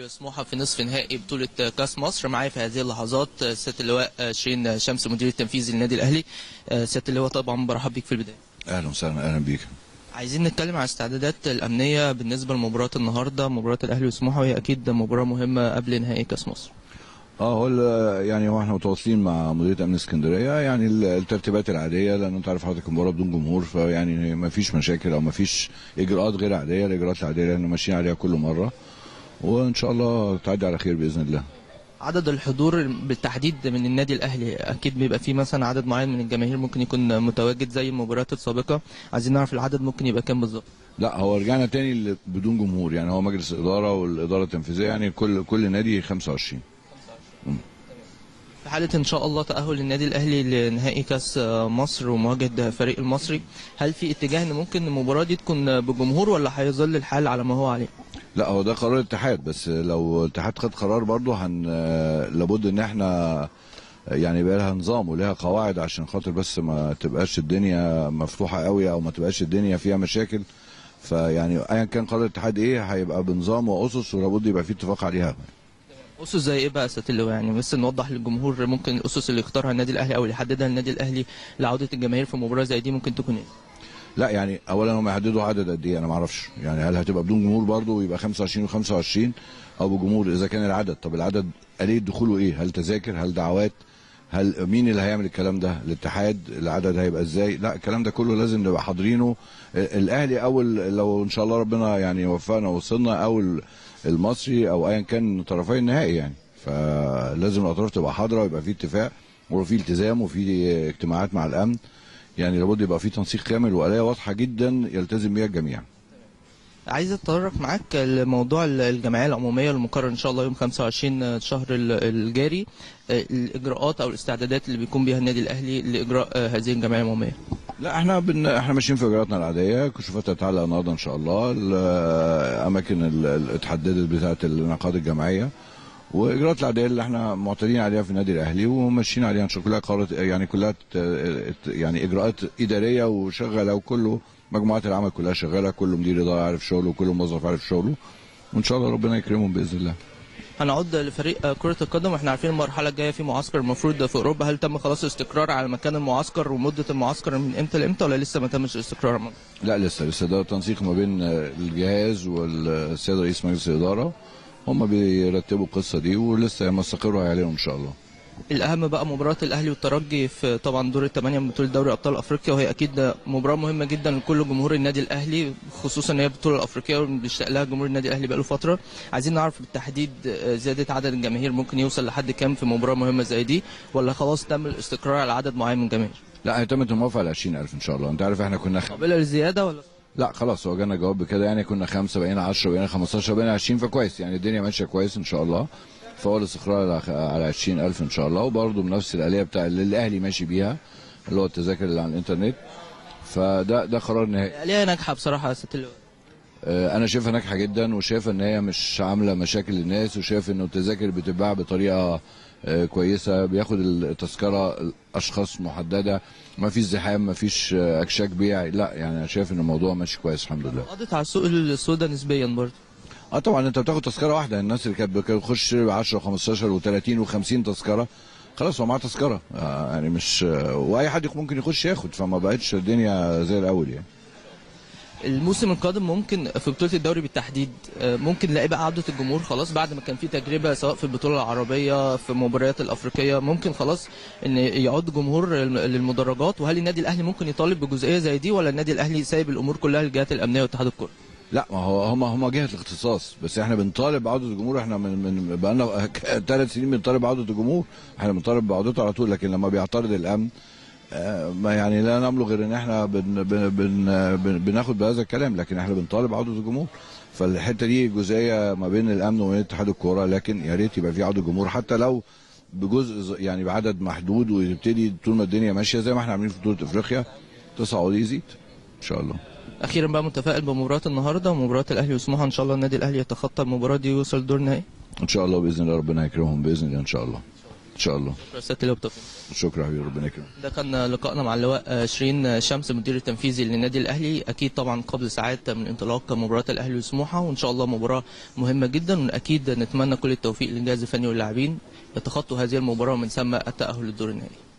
الاهلي وسموحه في نصف نهائي بطوله كاس مصر معايا في هذه اللحظات سياده اللواء شيرين شمس مدير التنفيذي للنادي الاهلي سياده اللواء طبعا برحب بيك في البدايه اهلا وسهلا اهلا بيك عايزين نتكلم عن الاستعدادات الامنيه بالنسبه لمباراه النهارده مباراه الاهلي وسموحه وهي اكيد مباراه مهمه قبل نهائي كاس مصر اه هو ال- يعني هو احنا متواصلين مع مديريه امن اسكندريه يعني ال- الترتيبات العاديه لان انت عارف حضرتك المباراه بدون جمهور فيعني ما فيش مشاكل او ما فيش اجراءات غير عاديه الاجراءات العاديه اللي احنا ماشيين عليها كل مره وان شاء الله تعدي على خير باذن الله عدد الحضور بالتحديد من النادي الاهلي اكيد بيبقى فيه مثلا عدد معين من الجماهير ممكن يكون متواجد زي المباريات السابقه عايزين نعرف العدد ممكن يبقى كام بالظبط لا هو رجعنا تاني ل- بدون جمهور يعني هو مجلس الاداره والاداره التنفيذيه يعني كل كل نادي 25 في حالة إن شاء الله تأهل النادي الأهلي لنهائي كأس مصر ومواجهة فريق المصري هل في اتجاه إن ممكن المباراة دي تكون بجمهور ولا هيظل الحال على ما هو عليه؟ لا هو ده قرار الاتحاد بس لو الاتحاد خد قرار برضه هن لابد ان احنا يعني يبقى لها نظام ولها قواعد عشان خاطر بس ما تبقاش الدنيا مفتوحه قوي او ما تبقاش الدنيا فيها مشاكل فيعني ايا كان قرار الاتحاد ايه هيبقى بنظام واسس ولابد يبقى في اتفاق عليها أسس زي إيه بقى يا سيادة اللواء؟ يعني بس نوضح للجمهور ممكن الأسس اللي يختارها النادي الأهلي أو اللي يحددها النادي الأهلي لعودة الجماهير في مباراة زي دي ممكن تكون إيه؟ لا يعني اولا هم يحددوا عدد قد ايه انا ما اعرفش يعني هل هتبقى بدون جمهور برضه ويبقى 25 و25 او بجمهور اذا كان العدد طب العدد اليه دخوله ايه هل تذاكر هل دعوات هل مين اللي هيعمل الكلام ده الاتحاد العدد هيبقى ازاي لا الكلام ده كله لازم نبقى حاضرينه الاهلي اول لو ان شاء الله ربنا يعني وفقنا ووصلنا او المصري او ايا كان طرفي النهائي يعني فلازم الاطراف تبقى حاضره ويبقى في اتفاق وفي التزام وفي اجتماعات مع الامن يعني لابد يبقى في تنسيق كامل وآلية واضحة جدا يلتزم بها الجميع عايز اتطرق معاك لموضوع الجمعيه العموميه المقرر ان شاء الله يوم 25 الشهر الجاري الاجراءات او الاستعدادات اللي بيكون بيها النادي الاهلي لاجراء هذه الجمعيه العموميه لا احنا بن... احنا ماشيين في اجراءاتنا العاديه كشوفات هتعلق النهارده ان شاء الله الاماكن اللي اتحددت بتاعه الانعقاد الجمعيه واجراءات العاديه اللي احنا معتادين عليها في النادي الاهلي وماشيين عليها ان شاء الله كلها قرارات يعني كلها يعني اجراءات اداريه وشغاله وكله مجموعات العمل كلها شغاله كل مدير اداره عارف شغله وكل موظف عارف شغله وان شاء الله ربنا يكرمهم باذن الله هنعود لفريق كرة القدم واحنا عارفين المرحلة الجاية في معسكر المفروض في أوروبا هل تم خلاص الاستقرار على مكان المعسكر ومدة المعسكر من امتى لامتى ولا لسه ما تمش الاستقرار؟ لا لسه لسه ده تنسيق ما بين الجهاز والسيد رئيس مجلس الإدارة هم بيرتبوا القصة دي ولسه لما يستقروا هيعلنوا إن شاء الله الاهم بقى مباراه الاهلي والترجي في طبعا دور الثمانيه من بطوله دوري ابطال افريقيا وهي اكيد مباراه مهمه جدا لكل جمهور النادي الاهلي خصوصا ان هي البطوله الافريقيه وبيشتاق لها جمهور النادي الاهلي بقاله فتره عايزين نعرف بالتحديد زياده عدد الجماهير ممكن يوصل لحد كام في مباراه مهمه زي دي ولا خلاص تم الاستقرار على عدد معين من الجماهير لا هي تمت الموافقه على 20000 ان شاء الله انت عارف احنا كنا خ... قابله للزياده ولا لا خلاص هو جانا جواب بكده يعني كنا خمسه بقينا 10 بقينا 15 بقينا 20 فكويس يعني الدنيا ماشيه كويس ان شاء الله فهو الاستقرار على 20000 ان شاء الله وبرضه بنفس الاليه بتاع اللي الاهلي ماشي بيها اللي هو التذاكر اللي على الانترنت فده ده قرار نهائي اليه ناجحه بصراحه يا ست اللواء انا شايفها ناجحه جدا وشايفه ان هي مش عامله مشاكل للناس وشايف انه التذاكر بتتباع بطريقه كويسه بياخد التذكره اشخاص محدده ما فيش زحام ما فيش اكشاك بيع لا يعني انا شايف ان الموضوع ماشي كويس الحمد لله قضت على السوق السوداء نسبيا برضه اه طبعا انت بتاخد تذكره واحده الناس اللي كانت بتخش 10 و15 و30 و50 تذكره خلاص هو معاه تذكره آه يعني مش آه واي حد ممكن يخش ياخد فما بقتش الدنيا زي الاول يعني الموسم القادم ممكن في بطوله الدوري بالتحديد ممكن نلاقي بقى عوده الجمهور خلاص بعد ما كان في تجربه سواء في البطوله العربيه في المباريات الافريقيه ممكن خلاص ان يعود جمهور للمدرجات وهل النادي الاهلي ممكن يطالب بجزئيه زي دي ولا النادي الاهلي سايب الامور كلها للجهات الامنيه واتحاد الكره؟ لا ما هو هم هم جهه الاختصاص بس احنا بنطالب بعوده الجمهور احنا من من بقالنا ثلاث سنين بنطالب بعوده الجمهور احنا بنطالب بعودته على طول لكن لما بيعترض الامن ما يعني لا نملك غير ان احنا بن بن بن بناخد بهذا الكلام لكن احنا بنطالب عوده الجمهور فالحته دي جزئيه ما بين الامن وبين اتحاد الكوره لكن يا ريت يبقى في عوده جمهور حتى لو بجزء يعني بعدد محدود ويبتدي طول ما الدنيا ماشيه زي ما احنا عاملين في بطوله افريقيا تصعد يزيد ان شاء الله اخيرا بقى متفائل بمباراه النهارده ومباراه الاهلي وسموحه ان شاء الله النادي الاهلي يتخطى المباراه دي ويوصل دور نهائي ان شاء الله باذن الله ربنا يكرمهم باذن الله ان شاء الله شاء الله شكرا سياده اللواء بالتوفيق شكرا يا حبيبي ربنا يكرمك ده كان لقائنا مع اللواء شيرين شمس المدير التنفيذي للنادي الاهلي اكيد طبعا قبل ساعات من انطلاق مباراه الاهلي وسموحه وان شاء الله مباراه مهمه جدا واكيد نتمنى كل التوفيق للجهاز الفني واللاعبين يتخطوا هذه المباراه ومن ثم التاهل للدور النهائي